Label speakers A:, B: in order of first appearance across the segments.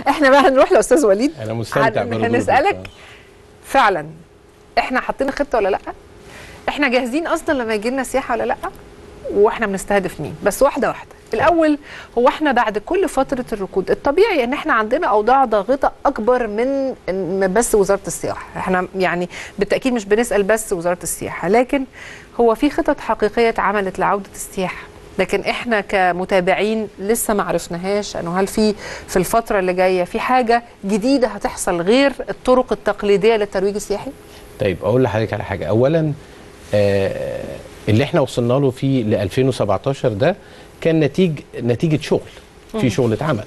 A: احنا بقى هنروح لاستاذ وليد
B: انا مستمتع
A: هن-
B: برضه
A: هنسالك فعلا احنا حاطين خطه ولا لا احنا جاهزين اصلا لما يجي لنا سياحه ولا لا واحنا بنستهدف مين بس واحده واحده الاول هو احنا بعد كل فتره الركود الطبيعي ان احنا عندنا اوضاع ضاغطه اكبر من من بس وزاره السياحه احنا يعني بالتاكيد مش بنسال بس وزاره السياحه لكن هو في خطط حقيقيه اتعملت لعوده السياحه لكن احنا كمتابعين لسه ما عرفناهاش انه هل في في الفتره اللي جايه في حاجه جديده هتحصل غير الطرق التقليديه للترويج السياحي
B: طيب اقول لحضرتك على حاجه اولا آه اللي احنا وصلنا له فيه ل 2017 ده كان نتيج نتيجه شغل في شغل اتعمل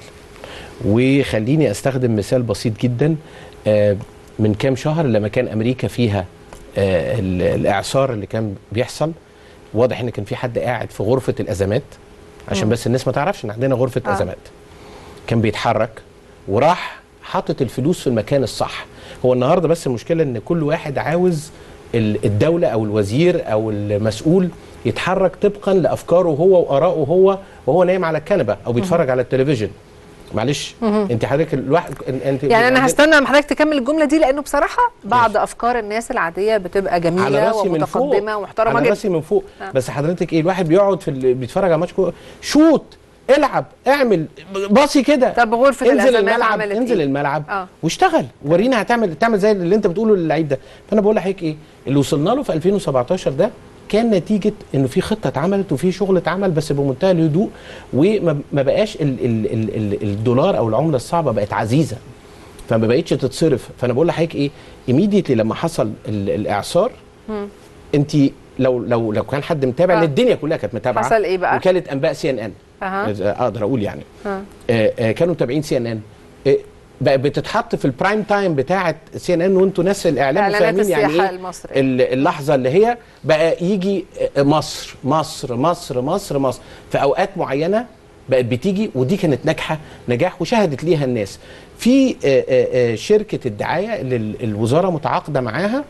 B: وخليني استخدم مثال بسيط جدا آه من كام شهر لما كان امريكا فيها آه ال- الاعصار اللي كان بيحصل واضح ان كان في حد قاعد في غرفه الازمات عشان بس الناس ما تعرفش ان عندنا غرفه
A: آه.
B: ازمات كان بيتحرك وراح حاطط الفلوس في المكان الصح هو النهارده بس المشكله ان كل واحد عاوز ال- الدوله او الوزير او المسؤول يتحرك طبقا لافكاره هو وارائه هو وهو نايم على الكنبه او بيتفرج على التلفزيون معلش انت حضرتك الواحد انت
A: يعني انا
B: عندنا-
A: هستنى لما حضرتك تكمل الجمله دي لانه بصراحه بعض افكار الناس العاديه بتبقى
B: على
A: جميله
B: راسي من فوق
A: ومتقدمه ومحترمه
B: على
A: جدا
B: راسي من فوق
A: آه.
B: بس حضرتك ايه الواحد بيقعد في ال- بيتفرج على ماتش كورة، شوت العب اعمل باصي كده
A: طب غرفه
B: انزل
A: الازمات
B: الملعب
A: عملت
B: انزل
A: إيه؟
B: الملعب
A: آه.
B: واشتغل ورينا هتعمل تعمل زي اللي انت بتقوله للعيب ده فانا بقول لحضرتك ايه اللي وصلنا له في 2017 ده كان نتيجه انه في خطه اتعملت وفي شغل اتعمل بس بمنتهى الهدوء وما ما بقاش ال ال ال ال الدولار او العمله الصعبه بقت عزيزه فما بقتش تتصرف فانا بقول لحضرتك ايه ايميديتلي لما حصل ال الاعصار انت لو لو لو كان حد متابع
A: آه.
B: آه. الدنيا كلها كانت متابعه
A: حصل إيه بقى؟
B: وكاله انباء سي ان ان
A: أها.
B: اقدر اقول يعني
A: آه.
B: آه، آه، كانوا متابعين سي ان ان بقى بتتحط في البرايم تايم بتاعه سي ان ان وانتوا ناس الاعلام
A: إعلانات
B: فاهمين يعني
A: السياحة
B: ايه
A: المصرية.
B: ال- اللحظه اللي هي بقى يجي آه، مصر مصر مصر مصر مصر في اوقات معينه بقت بتيجي ودي كانت ناجحه نجاح وشهدت ليها الناس في آه، آه، آه، شركه الدعايه اللي ال- الوزاره متعاقده معاها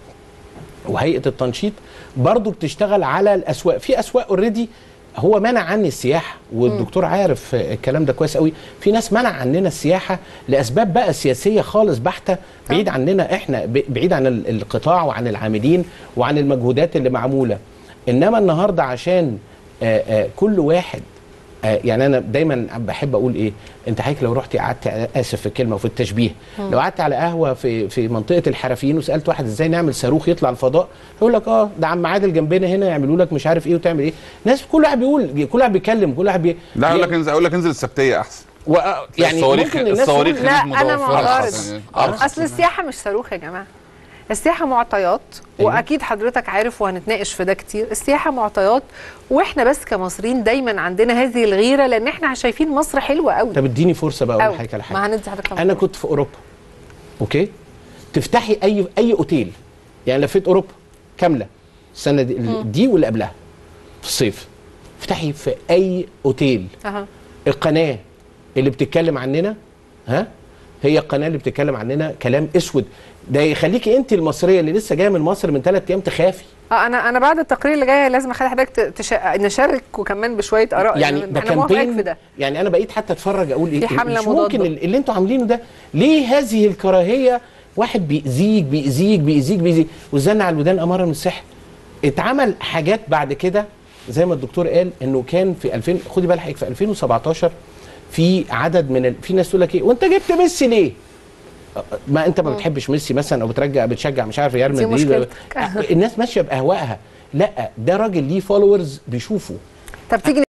B: وهيئه التنشيط برضو بتشتغل على الاسواق في اسواق اوريدي هو منع عني السياحه والدكتور عارف الكلام ده كويس قوي في ناس منع عننا السياحه لاسباب بقى سياسيه خالص بحته بعيد عننا احنا ب- بعيد عن ال- القطاع وعن العاملين وعن المجهودات اللي معموله انما النهارده عشان آه، آه، كل واحد آه، يعني انا دايما بحب اقول ايه انت حضرتك لو رحت قعدت اسف في الكلمه وفي التشبيه لو قعدت على قهوه في في منطقه الحرفيين وسالت واحد ازاي نعمل صاروخ يطلع الفضاء يقول لك اه ده عم عادل جنبنا هنا يعملوا لك مش عارف ايه وتعمل ايه ناس كل واحد بيقول كل واحد بيتكلم كل واحد بي
C: لا اقول لك
B: بي-
C: انزل اقول لك انزل السبتيه احسن
B: و... يعني
C: الصواريخ
B: ممكن الناس
C: الصواريخ
B: تقول-
A: لا
C: هناك
A: انا
C: متوفرة
A: معترض
C: أحسن يعني.
A: اصل السياحه مش صاروخ يا جماعه السياحه معطيات
B: أيوة.
A: واكيد حضرتك عارف وهنتناقش في ده كتير السياحه معطيات واحنا بس كمصريين دايما عندنا هذه الغيره لان احنا شايفين مصر حلوه قوي
B: طب اديني فرصه بقى اقول
A: أوي.
B: لحضرتك على حاجه
A: ما هندي حضرتك
B: انا كنت في اوروبا اوكي تفتحي اي اي اوتيل يعني لفيت اوروبا كامله السنه دي, دي واللي قبلها في الصيف افتحي في اي اوتيل
A: اها
B: القناه اللي بتتكلم عننا ها هي القناه اللي بتتكلم عننا كلام اسود ده يخليكي انت المصريه اللي لسه جايه من مصر من ثلاث ايام تخافي
A: اه انا انا بعد التقرير اللي جاي لازم اخلي حضرتك ت- تش... نشارك وكمان بشويه اراء
B: يعني
A: لأن
B: ده
A: انا موافقك في
B: كامبين
A: ده
B: يعني انا بقيت حتى اتفرج اقول ايه
A: في حملة
B: مش ممكن
A: مضادة.
B: ال- اللي انتوا عاملينه ده ليه هذه الكراهيه واحد بيأذيك بيأذيك بيأذيك بيأذيك والزن على الودان اماره من السحر اتعمل حاجات بعد كده زي ما الدكتور قال انه كان في 2000 خدي بالك حضرتك في 2017 في عدد من ال... في ناس تقول لك ايه وانت جبت ميسي ليه؟ ما انت ما بتحبش ميسي مثلا او بترجع بتشجع مش عارف ريال
A: دي
B: مدريد
A: مشكلتك.
B: الناس ماشيه باهوائها لا ده راجل ليه فولورز بيشوفوا
A: طب تيجي